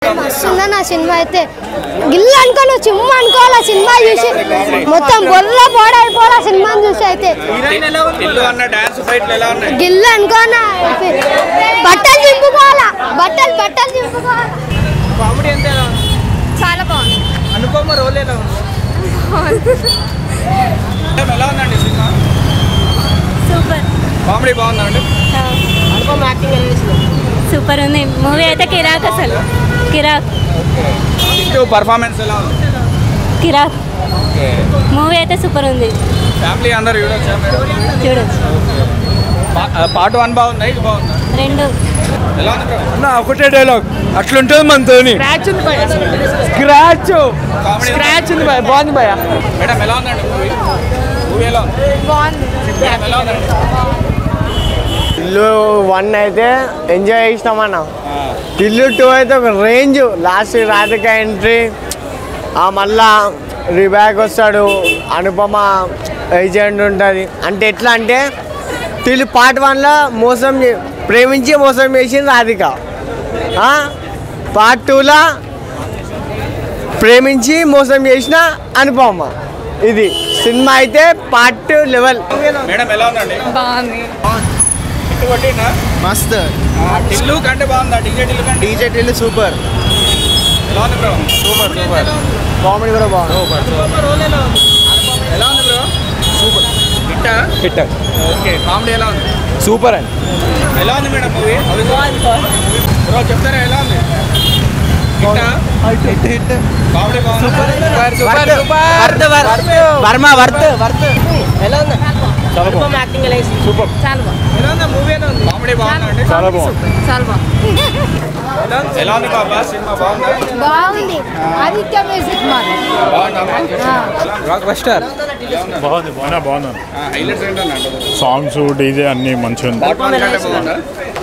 మస్తుందా నా సినిమా అయితే గిల్లు అనుకోను చిమ్మ అనుకోవాలా సినిమా చూసి మొత్తం బొర్ర పోడైపోవాలా సినిమాని చూసి అయితే ఇల్లు అన్న డాన్స్ ఫైట్లు ఎలా ఉన్నాయి గిల్లు అనుకోనా బట్టలు చింపుకోవాలా బట్టలు బట్టలు చింపుకోవాలా కామెడీ ఎంత ఎలా ఉంది చాలా బాగుంది అనుపమ రోల్ ఎలా ఉంది మేడం, ఎలా ఉందండి సినిమా సూపర్ కామెడీ బాగుందండి సూపర్ ఉంది మూవీ అయితే కిరాక్ అసలు కిరాక్ ఇంటూ పర్ఫార్మెన్స్ ఎలా ఉంది కిరాక్ మూవీ అయితే సూపర్ ఉంది ఫ్యామిలీ అందరు చూడొచ్చా మేడం? చూడొచ్చు పా- ఆ, పార్ట్ వన్ బాగుందా ఇది బాగుందా రెండు ఎలా ఉంది బ్రో అన్న ఒకటే డైలాగ్ అట్లుంటుంది మనతోని స్క్రాచ్ కామెడీ స్క్రాచ్ ఉంది భయ బాగుంది భయ మేడం ఎలా ఉందండి మూవీ మూవీ ఎలా ఉంది మేడం ఎలా ఉందండి ఇల్లు వన్ అయితే ఎంజాయ్ చేసినామన్న ఆ, ఇల్లు టూ అయితే ఒక రేంజ్ లాస్ట్ రాధిక ఎంట్రీ ఆ మళ్ళా రిబ్యాక్ వస్తాడు అనుపమ ఏజెంట్ ఉంటుంది అంటే ఎట్లా అంటే తిల్లు పార్ట్ వన్లో మోసం చే- ప్రేమించి మోసం చేసింది రాధిక ఆ? పార్ట్ టూలో ప్రేమించి మోసం చేసిన అనుపమ ఇది సినిమా అయితే పార్ట్ టూ లెవెల్ మేడం ఎలా ఉందండి బాగుంది ఇటు కొట్టిందా మస్త్ ఆ, టిల్లు కంటే బాగుందా డీజే టిల్లు కంటే డీజే టిల్లు సూపర్ ఎలా ఉంది బ్రో సూపర్ సూపర్ కామెడీ కూడా బాగుంది ఎలా ఉంది బ్రో సూపర్ హిట్టా హిట్ ఓకే కామెడీ ఎలా ఉంది సూపర్ అండి ఎలా ఉంది మేడం మూవీ బ్రో చెప్తారా ఎలా ఉంది హిట్టా కామెడీ బాగుంది సూపర్ సూపర్ వర్మ వర్త్ వర్త్ సూపర్ ఎలా ఉంది మూవీ ఎలా ఉంది కామెడీ బాగుందా అండి చాలా బాగుంది చాలా బాగుంది ఎలా ఉంది బాబా సినిమా బాగుందా బాగుంది ఆదిత్య మ్యూజిక్ మాది బాగుందా రాక్ బస్టర్ బాగుంది బాగా బాగుంది హైలైట్స్ ఏంటన్నా సాంగ్స్ డీజే అన్ని మంచిగా ఉంది పార్ట్ వన్ కంటే బాగుందా